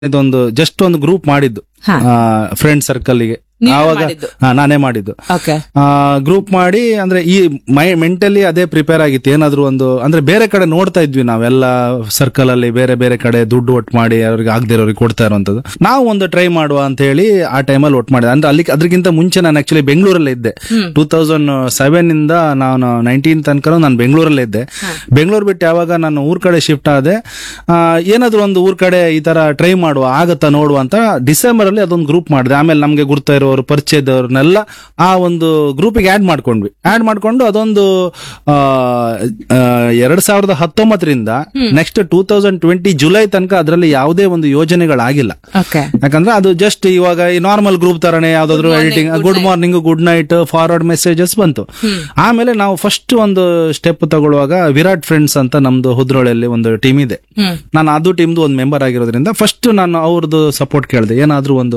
ಇದೊಂದು ಜಸ್ಟ್ ಒಂದು ಗ್ರೂಪ್ ಮಾಡಿದ್ದು ಹಾ. ಫ್ರೆಂಡ್ ಸರ್ಕಲ್ಗೆ ನೀವೇ ಆವಾಗ ಮಾಡಿದ್ದು? ಹಾ, ನಾನೇ ಮಾಡಿದ್ದು ಓಕೆ ಗ್ರೂಪ್ ಮಾಡಿ ಅಂದ್ರೆ ಈ ಮೈ ಮೆಂಟಲಿ ಅದೇ ಪ್ರಿಪೇರ್ ಆಗಿತ್ತು ಏನಾದ್ರು ಒಂದು ಅಂದ್ರೆ ಬೇರೆ ಕಡೆ ನೋಡ್ತಾ ಇದ್ವಿ ನಾವೆಲ್ಲ ಸರ್ಕಲ್ ಅಲ್ಲಿ ಬೇರೆ ಬೇರೆ ಕಡೆ ದುಡ್ಡು ಒಟ್ಟು ಮಾಡಿ ಅವ್ರಿಗೆ ಆಗದಿರೋರಿಗೆ ಕೊಡ್ತಾ ಇರುವಂತದ್ದು ನಾವು ಒಂದು ಟ್ರೈ ಮಾಡುವ ಅಂತ ಹೇಳಿ ಆ ಟೈಮಲ್ಲಿ ಒಟ್ಟು ಮಾಡಿದೆ ಅಂದ್ರೆ ಅಲ್ಲಿ ಅದಕ್ಕಿಂತ ಮುಂಚೆ ನಾನು ಆಕ್ಚುಲಿ ಬೆಂಗಳೂರಲ್ಲೇ ಇದ್ದೆ ಟೂ ತೌಸಂಡ್ ಸೆವೆನ್ ಇಂದ ನಾನು ನೈನ್ಟೀನ್ ತನಕ ನಾನು ಬೆಂಗಳೂರಲ್ಲೇ ಇದ್ದೆ ಬೆಂಗಳೂರು ಬಿಟ್ಟು ಯಾವಾಗ ನಾನು ಊರ್ ಕಡೆ ಶಿಫ್ಟ್ ಆದೆ ಆ, ಏನಾದ್ರು ಒಂದು ಊರ್ ಕಡೆ ಈ ತರ ಟ್ರೈ ಮಾಡುವ ಆಗತ್ತಾ ನೋಡುವ ಅಂತ ಡಿಸೆಂಬರ್ ಅಲ್ಲಿ ಅದೊಂದು ಗ್ರೂಪ್ ಮಾಡಿದೆ ಆಮೇಲೆ ನಮ್ಗೆ ಗುರ್ತಾ ಇರೋರು ಪರಿಚಯದವ್ರನ್ನೆಲ್ಲ ಆ ಒಂದು ಗ್ರೂಪಿಗೆ ಆಡ್ ಮಾಡ್ಕೊಂಡ್ವಿ ಆಡ್ ಮಾಡ್ಕೊಂಡು ಅದೊಂದು ಆ, ಆ, ಎರಡ್ ಸಾವಿರದ ಹತ್ತೊಂಬತ್ತರಿಂದ next two thousand twenty July ತನಕ ಅದರಲ್ಲಿ ಯಾವುದೇ ಒಂದು ಯೋಜನೆಗಳಾಗಿಲ್ಲ ಓಕೆ ಯಾಕಂದ್ರೆ ಅದು ಜಸ್ಟ್ ಇವಾಗ ಈ ನಾರ್ಮಲ್ ಗ್ರೂಪ್ ತರನೇ ಯಾವ್ದಾದ್ರು editing good morning good night forward messages ಬಂತು ಆಮೇಲೆ ನಾವು ಫಸ್ಟ್ ಒಂದು ಸ್ಟೆಪ್ ತಗೊಳ್ಳುವಾಗ ವಿರಾಟ್ ಫ್ರೆಂಡ್ಸ್ ಅಂತ ನಮ್ದು ಹುದ್ರೋಳಲ್ಲಿ ಒಂದು ಟೀಮ್ ಇದೆ ಹ್ಮ್ ನಾನು ಅದು ಟೀಮ್ದು ಒಂದು ಮೆಂಬರ್ ಆಗಿರೋದ್ರಿಂದ ಫಸ್ಟ್ ನಾನು ಅವ್ರದ್ದು ಸಪೋರ್ಟ್ ಕೇಳಿದೆ ಏನಾದ್ರೂ ಒಂದು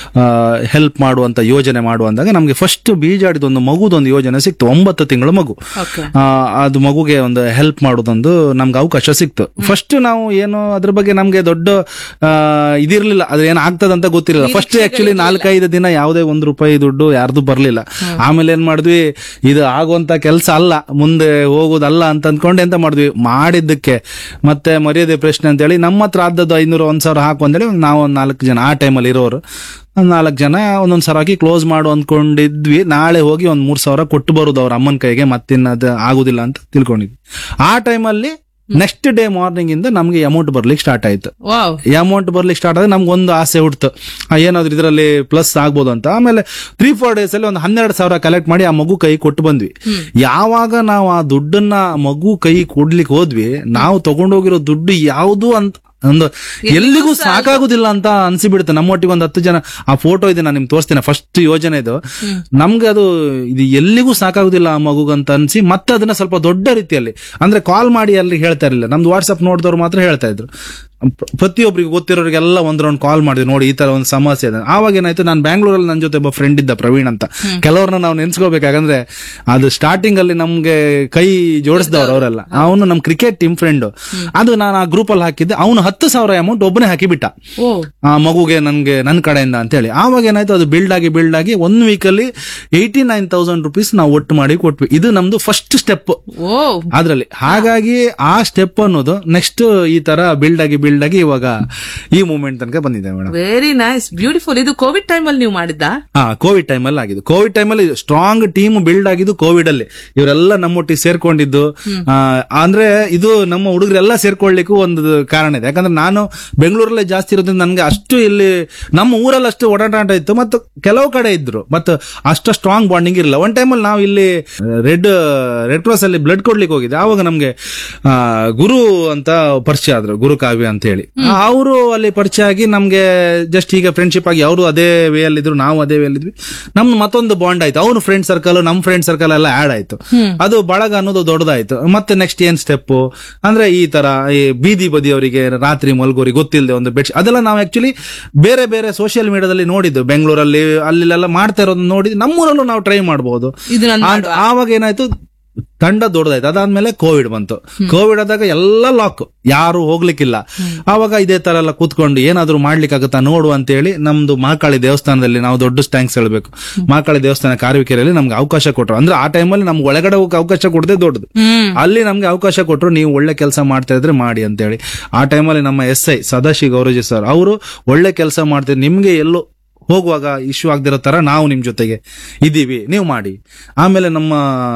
ಹೆಲ್ಪ್ ಮಾಡುವಂತ ಯೋಜನೆ ಮಾಡುವಂದಾಗ ನಮಗೆ ಫಸ್ಟ್ ಬೀಜಾಡಿದ ಒಂದು ಮಗುದೊಂದು ಯೋಜನೆ ಸಿಕ್ತು ಒಂಬತ್ತು ತಿಂಗಳ ಮಗು ಓಕೆ ಆ, ಅದು ಮಗುಗೆ ಒಂದು ಹೆಲ್ಪ್ ಮಾಡೋದೊಂದು ನಮ್ಗೆ ಅವಕಾಶ ಸಿಕ್ತು ಫಸ್ಟ್ ನಾವು ಏನು ಅದ್ರ ಬಗ್ಗೆ ನಮ್ಗೆ ದೊಡ್ಡ ಆ, ಇದಿರ್ಲಿಲ್ಲ ಅದ್ರ ಏನ್ ಆಗ್ತದಂತ ಗೊತ್ತಿರಲಿಲ್ಲ ಫಸ್ಟ್ ಆಕ್ಚುಲಿ ನಾಲ್ಕೈದು ದಿನ ಯಾವುದೇ ಒಂದು ರೂಪಾಯಿ ದುಡ್ಡು ಯಾರ್ದು ಬರ್ಲಿಲ್ಲ ಆಮೇಲೆ ಏನ್ ಮಾಡಿದ್ವಿ ಇದು ಆಗುವಂತ ಕೆಲಸ ಅಲ್ಲ ಮುಂದೆ ಹೋಗೋದಲ್ಲ ಅಂತ ಅಂದ್ಕೊಂಡು ಎಂತ ಮಾಡಿದ್ವಿ ಮಾಡಿದ್ದಕ್ಕೆ ಮತ್ತೆ ಮರ್ಯಾದೆ ಪ್ರಶ್ನೆ ಅಂತೇಳಿ ನಮ್ಮ ಹತ್ರ ಆದದ್ದು ಐನೂರು ಒಂದ್ ಸಾವಿರ ಹಾಕು ಅಂತೇಳಿ ನಾವು ಒಂದ್ ನಾಲ್ಕು ಜನ ಆ ಟೈಮಲ್ಲಿ ಇರೋರು ಒಂದ್ ನಾಲ್ಕು ಜನ ಒಂದೊಂದ್ ಸಾವಿರ ಹಾಕಿ ಕ್ಲೋಸ್ ಮಾಡು ಅಂದ್ಕೊಂಡಿದ್ವಿ ನಾಳೆ ಹೋಗಿ ಒಂದ್ ಮೂರ್ ಸಾವಿರ ಕೊಟ್ಟು ಬರುದು ಅವ್ರ ಅಮ್ಮನ ಕೈಗೆ ಮತ್ತಿನ್ನದು ಆಗುದಿಲ್ಲ ಅಂತ ತಿಳ್ಕೊಂಡಿದ್ವಿ ಆ ಟೈಮಲ್ಲಿ ನೆಕ್ಸ್ಟ್ ಡೇ ಮಾರ್ನಿಂಗ್ ಇಂದ ನಮ್ಗೆ ಅಮೌಂಟ್ ಬರ್ಲಿಕ್ಕೆ ಸ್ಟಾರ್ಟ್ ಆಯ್ತು ವಾವ್ ಅಮೌಂಟ್ ಬರ್ಲಿಕ್ಕೆ ಸ್ಟಾರ್ಟ್ ಆದ್ರೆ ನಮ್ಗೆ ಒಂದು ಆಸೆ ಹುಡ್ತು ಆ, ಏನಾದ್ರು ಇದರಲ್ಲಿ ಪ್ಲಸ್ ಆಗ್ಬೋದು ಅಂತ ಆಮೇಲೆ ತ್ರೀ ಫೋರ್ ಡೇಸ್ ಅಲ್ಲಿ ಒಂದು ಹನ್ನೆರಡು ಸಾವಿರ ಕಲೆಕ್ಟ್ ಮಾಡಿ ಆ ಮಗು ಕೈ ಕೊಟ್ಟು ಬಂದ್ವಿ ಯಾವಾಗ ನಾವು ಆ ದುಡ್ಡನ್ನ ಮಗು ಕೈ ಕೊಡ್ಲಿಕ್ಕೆ ಹೋದ್ವಿ ನಾವು ತಗೊಂಡೋಗಿರೋ ದುಡ್ಡು ಯಾವುದು ಅಂತ ಒಂದು ಎಲ್ಲಿಗೂ ಸಾಕಾಗುದಿಲ್ಲ ಅಂತ ಅನ್ಸಿಬಿಡುತ್ತೆ ನಮ್ಮೊಟ್ಟಿಗೆ ಒಂದು ಹತ್ತು ಜನ ಆ ಫೋಟೋ ಇದೆ ನಾನು ನಿಮ್ಗೆ ತೋರಿಸ್ತೇನೆ ಫಸ್ಟ್ ಯೋಜನೆ ಇದು ನಮ್ಗೆ ಅದು ಇದು ಎಲ್ಲಿಗೂ ಸಾಕಾಗುದಿಲ್ಲ ಆ ಮಗುಗಂತ ಅನ್ಸಿ ಮತ್ತೆ ಅದನ್ನ ಸ್ವಲ್ಪ ದೊಡ್ಡ ರೀತಿಯಲ್ಲಿ ಅಂದ್ರೆ ಕಾಲ್ ಮಾಡಿ ಅಲ್ಲಿ ಹೇಳ್ತಾ ಇರಲಿಲ್ಲ ನಮ್ದು ವಾಟ್ಸ್ಆಪ್ ನೋಡಿದವ್ರು ಮಾತ್ರ ಹೇಳ್ತಾ ಇದ್ರು ಪ್ರ- ಪ್ರತಿಯೊಬ್ಬರಿಗೆ ಗೊತ್ತಿರೋರಿಗೆಲ್ಲ ಒಂದ್ ರೌಂಡ್ ಕಾಲ್ ಮಾಡಿದ್ವಿ ನೋಡಿ ಈ ತರ ಒಂದು ಸಮಸ್ಯೆ ಇದೆ ಆವಾಗ ಏನಾಯ್ತು ನಾನು ಬ್ಯಾಂಗ್ಳೂರಲ್ಲಿ ನನ್ನ ಜೊತೆ ಒಬ್ಬ ಫ್ರೆಂಡ್ ಇದ್ದ ಪ್ರವೀಣ್ ಅಂತ ಕೆಲವ್ರನ್ನ ನಾವು ನೆನ್ಸ್ಕೋಬೇಕಾಗಂದ್ರೆ ಅದು ಸ್ಟಾರ್ಟಿಂಗ್ ಅಲ್ಲಿ ನಮ್ಗೆ ಕೈ ಜೋಡಿಸಿದವ್ರು ಅವರೆಲ್ಲ ಅವನು ನಮ್ ಕ್ರಿಕೆಟ್ ಟೀಮ್ ಫ್ರೆಂಡ್ ಅದು ನಾನು ಆ ಗ್ರೂಪ್ ಅಲ್ಲಿ ಹಾಕಿದ್ದೆ ಅವನು ಹತ್ತು ಸಾವಿರ ಅಮೌಂಟ್ ಒಬ್ಬನೇ ಹಾಕಿಬಿಟ್ಟ ಓ ಆ ಮಗುಗೆ ನನ್ಗೆ ನನ್ನ ಕಡೆಯಿಂದ ಅಂತ ಹೇಳಿ ಆವಾಗ ಏನಾಯ್ತು ಅದು ಬಿಲ್ಡ್ ಆಗಿ ಬಿಲ್ಡ್ ಆಗಿ ಒನ್ ವೀಕ್ ಅಲ್ಲಿ ಏಯ್ಟಿ ನೈನ್ ತೌಸಂಡ್ ರುಪೀಸ್ ನಾವು ಒಟ್ಟು ಮಾಡಿ ಕೊಟ್ವಿ ಇದು ನಮ್ದು ಫಸ್ಟ್ ಸ್ಟೆಪ್ ಓ ಅದ್ರಲ್ಲಿ ಹಾಗಾಗಿ ಆ ಸ್ಟೆಪ್ ಅನ್ನೋದು ನೆಕ್ಸ್ಟ್ ಈ ತರ ಬಿಲ್ಡ್ ಆಗಿ ಬಿಲ್ಡ್ ಆಗಿ ಇವಾಗ ಈ ಮೂಮೆಂಟ್ ತನಕ ಬಂದಿದೆ ಮೇಡಮ್ ವೆರಿ ನೈಸ್ ಬ್ಯೂಟಿಫುಲ್ ಇದು ಕೋವಿಡ್ ಟೈಮ್ ಅಲ್ಲಿ ನೀವು ಮಾಡಿದ್ದ ಹಾ ಕೋವಿಡ್ ಟೈಮ್ ಅಲ್ಲಿ ಆಗಿದ್ದು ಕೋವಿಡ್ ಟೈಮ್ ಅಲ್ಲಿ ಸ್ಟ್ರಾಂಗ್ ಟೀಮ್ ಬಿಲ್ಡ್ ಆಗಿದ್ದು ಕೋವಿಡ್ ಅಲ್ಲಿ ಇವರೆಲ್ಲ ನಮ್ಮೊಟ್ಟಿಗೆ ಸೇರ್ಕೊಂಡಿದ್ದು ಆ, ಅಂದ್ರೆ ಇದು ನಮ್ಮ ಹುಡುಗರೆಲ್ಲ ಸೇರ್ಕೊಳ್ಳಿಕ್ಕೂ ಒಂದು ಕಾರಣ ಇದೆ ಯಾಕಂದ್ರೆ ನಾನು ಬೆಂಗಳೂರಲ್ಲೇ ಜಾಸ್ತಿ ಇರೋದ್ರಿಂದ ನನ್ಗೆ ಅಷ್ಟು ಇಲ್ಲಿ ನಮ್ಮ ಊರಲ್ಲಿ ಅಷ್ಟು ಓಡಾಟ ಇತ್ತು ಮತ್ತು ಕೆಲವು ಕಡೆ ಇದ್ರು ಮತ್ತು ಅಷ್ಟು ಸ್ಟ್ರಾಂಗ್ ಬಾಂಡಿಂಗ್ ಇರಲಿಲ್ಲ ಒನ್ ಟೈಮಲ್ಲಿ ನಾವು ಇಲ್ಲಿ ರೆಡ್ ರೆಡ್ ಕ್ರಾಸ್ ಅಲ್ಲಿ ಬ್ಲಡ್ ಕೊಡ್ಲಿಕ್ಕೆ ಹೋಗಿದ್ದೆ ಆವಾಗ ನಮ್ಗೆ ಆ, ಗುರು ಅಂತ ಪರಿಚಯ ಆದ್ರು ಗುರು ಕಾವ್ಯ ಅಂತ ಹೇಳಿ ಅವರು ಅಲ್ಲಿ ಪರಿಚಯ ಆಗಿ ನಮ್ಗೆ ಜಸ್ಟ್ ಈಗ ಫ್ರೆಂಡ್ಶಿಪ್ ಆಗಿ ಅವರು ಅದೇ ವೇ ಅಲ್ಲಿ ಇದ್ರು ನಾವು ಅದೇ ವೇ ಇದ್ವಿ ನಮ್ದು ಮತ್ತೊಂದು ಬಾಂಡ್ ಆಯ್ತು ಅವ್ನು ಫ್ರೆಂಡ್ ಸರ್ಕಲ್ ನಮ್ ಫ್ರೆಂಡ್ ಸರ್ಕಲ್ ಎಲ್ಲ ಆಡ್ ಆಯ್ತು ಅದು ಬಳಗ ಅನ್ನೋದು ದೊಡ್ಡದಾಯ್ತು ಮತ್ತೆ ನೆಕ್ಸ್ಟ್ ಏನ್ ಸ್ಟೆಪ್ ಅಂದ್ರೆ ಈ ತರ ಈ ಬೀದಿ ಬದಿಯವರಿಗೆ ರಾತ್ರಿ ಮಲ್ಗೋರಿಗೆ ಗೊತ್ತಿಲ್ಲದೆ ಒಂದು ಬೆಡ್ ಅದೆಲ್ಲ ನಾವು ಆಕ್ಚುಲಿ ಬೇರೆ ಬೇರೆ ಸೋಷಿಯಲ್ ಮೀಡಿಯಾದಲ್ಲಿ ನೋಡಿದ್ದು ಬೆಂಗಳೂರಲ್ಲಿ ಅಲ್ಲೆಲ್ಲ ಮಾಡ್ತಾ ಇರೋದನ್ನ ನೋಡಿ ನಮ್ಮೂರಲ್ಲೂ ನಾವು ಟ್ರೈ ಮಾಡಬಹುದು ಇದು ನಾನು ಆವಾಗ ಏನಾಯ್ತು ತಂಡ ದೊಡ್ಡದಾಯ್ತು ಅದಾದ್ಮೇಲೆ ಕೋವಿಡ್ ಬಂತು ಕೋವಿಡ್ ಆದಾಗ ಎಲ್ಲ ಲಾಕ್ ಯಾರು ಹೋಗ್ಲಿಕ್ಕಿಲ್ಲ ಆವಾಗ ಇದೇ ತರ ಎಲ್ಲ ಕೂತ್ಕೊಂಡು ಏನಾದ್ರೂ ಮಾಡ್ಲಿಕ್ಕಾಗತ್ತಾ ನೋಡು ಅಂತ ಹೇಳಿ ನಮ್ದು ಮಹಾಕಾಳಿ ದೇವಸ್ಥಾನದಲ್ಲಿ ನಾವು ದೊಡ್ಡ ಥ್ಯಾಂಕ್ಸ್ ಹೇಳ್ಬೇಕು ಮಹಾಕಾಳಿ ದೇವಸ್ಥಾನ ಕಾರವಿಕೆರೆಯಲ್ಲಿ ನಮ್ಗೆ ಅವಕಾಶ ಕೊಟ್ರು ಅಂದ್ರೆ ಆ ಟೈಮಲ್ಲಿ ನಮ್ಗೆ ಒಳಗಡೆ ಹೋಗಕ್ಕೆ ಅವಕಾಶ ಕೊಡದೆ ದೊಡ್ಡದು ಹ್ಮ್ ಅಲ್ಲಿ ನಮ್ಗೆ ಅವಕಾಶ ಕೊಟ್ರು ನೀವು ಒಳ್ಳೆ ಕೆಲಸ ಮಾಡ್ತಾ ಇದ್ರೆ ಮಾಡಿ ಅಂತ ಹೇಳಿ ಆ ಟೈಮಲ್ಲಿ ನಮ್ಮ S I Sadashiva Gowraji sir ಅವರು ಒಳ್ಳೆ ಕೆಲಸ ಮಾಡ್ತಿದ್ರು ನಿಮ್ಗೆ ಎಲ್ಲೋ ಹೋಗುವಾಗ ಇಶ್ಯೂ ಆಗದಿರೋ ತರ ನಾವು ನಿಮ್ ಜೊತೆಗೆ ಇದ್ದೀವಿ ನೀವು ಮಾಡಿ ಆಮೇಲೆ ನಮ್ಮ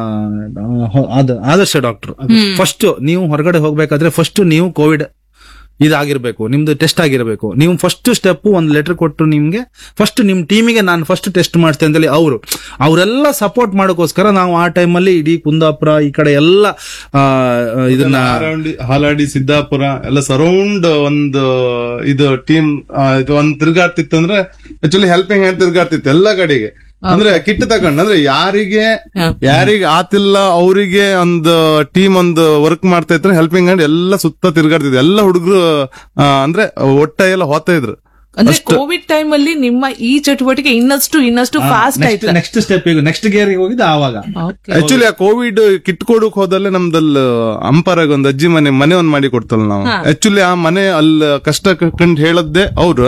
ಆ, ಹೊ- ಆದ- ಆದರ್ಶ ಡಾಕ್ಟರ್ ಫಸ್ಟ್ ನೀವು ಹೊರಗಡೆ ಹೋಗ್ಬೇಕಾದ್ರೆ ಫಸ್ಟ್ ನೀವು ಕೋವಿಡ್ ಇದಾಗಿರ್ಬೇಕು ನಿಮ್ದು ಟೆಸ್ಟ್ ಆಗಿರ್ಬೇಕು ನೀವು ಫಸ್ಟ್ ಸ್ಟೆಪ್ ಒಂದು ಲೆಟರ್ ಕೊಟ್ಟು ನಿಮ್ಗೆ ಫಸ್ಟ್ ನಿಮ್ ಟೀಮಿಗೆ ನಾನು ಫಸ್ಟ್ ಟೆಸ್ಟ್ ಮಾಡ್ತೇನೆ ಅಂತೇಳಿ ಅವರು ಅವರೆಲ್ಲ ಸಪೋರ್ಟ್ ಮಾಡೋಕ್ಕೋಸ್ಕರ ನಾವು ಆ ಟೈಮಲ್ಲಿ ಇಡೀ ಕುಂದಾಪುರ ಈ ಕಡೆ ಎಲ್ಲ ಆ, ಇದನ್ನ ಹಾಲಾಡಿ ಹಾಲಾಡಿ ಸಿದ್ದಾಪುರ ಎಲ್ಲ ಸರೌಂಡ್ ಒಂದು ಇದು ಟೀಮ್ ಇದು ಒಂದ್ ತಿರ್ಗಾಡ್ತಿತ್ತು ಅಂದ್ರೆ ಆಕ್ಚುಲಿ ಹೆಲ್ಪಿಂಗ್ ಹ್ಯಾಂಡ್ ತಿರ್ಗಾಡ್ತಿತ್ತು ಎಲ್ಲ ಕಡೆಗೆ ಅಂದ್ರೆ ಕಿಟ್ ತಗೊಂಡು ಅಂದ್ರೆ ಯಾರಿಗೆ ಹ. ಯಾರಿಗೆ ಆತಿಲ್ಲ ಅವರಿಗೆ ಒಂದು ಟೀಮ್ ಒಂದು ವರ್ಕ್ ಮಾಡ್ತಾ ಇದ್ರೆ ಹೆಲ್ಪಿಂಗ್ ಹ್ಯಾಂಡ್ ಎಲ್ಲ ಸುತ್ತ ತಿರ್ಗಾಡ್ತಿದ್ರು ಎಲ್ಲ ಹುಡುಗರು ಅಂದ್ರೆ ಒಟ್ಟ ಎಲ್ಲ ಹೋಗ್ತಾ ಇದ್ರು ಅಂದ್ರೆ ಕೋವಿಡ್ ಟೈಮ್ ಅಲ್ಲಿ ನಿಮ್ಮ ಈ ಚಟುವಟಿಕೆ ಇನ್ನಷ್ಟು ಇನ್ನಷ್ಟು ಫಾಸ್ಟ್ ನೆಕ್ಸ್ಟ್ ಆಯ್ತು ನೆಕ್ಸ್ಟ್ ಸ್ಟೆಪ್ ಈಗ ನೆಕ್ಸ್ಟ್ ಗೇರ್ ಹೋಗಿದ್ದು ಆವಾಗ Okay. ಆಕ್ಚುಲಿ ಆ ಕೋವಿಡ್ ಕಿಟ್ ಕೊಡಕ್ ಹೋದಲ್ಲೇ ನಮ್ದಲ್ಲಿ ಅಂಪರಾಗ ಒಂದ್ ಅಜ್ಜಿ ಮನೆ ಮನೆ ಒಂದ್ ಮಾಡಿ ಕೊಡ್ತಲ್ಲ ನಾವು ಆಕ್ಚುಲಿ ಆ ಮನೆ ಅಲ್ಲಿ ಕಷ್ಟ ಕಂಡು ಹೇಳದ್ದೇ ಅವ್ರು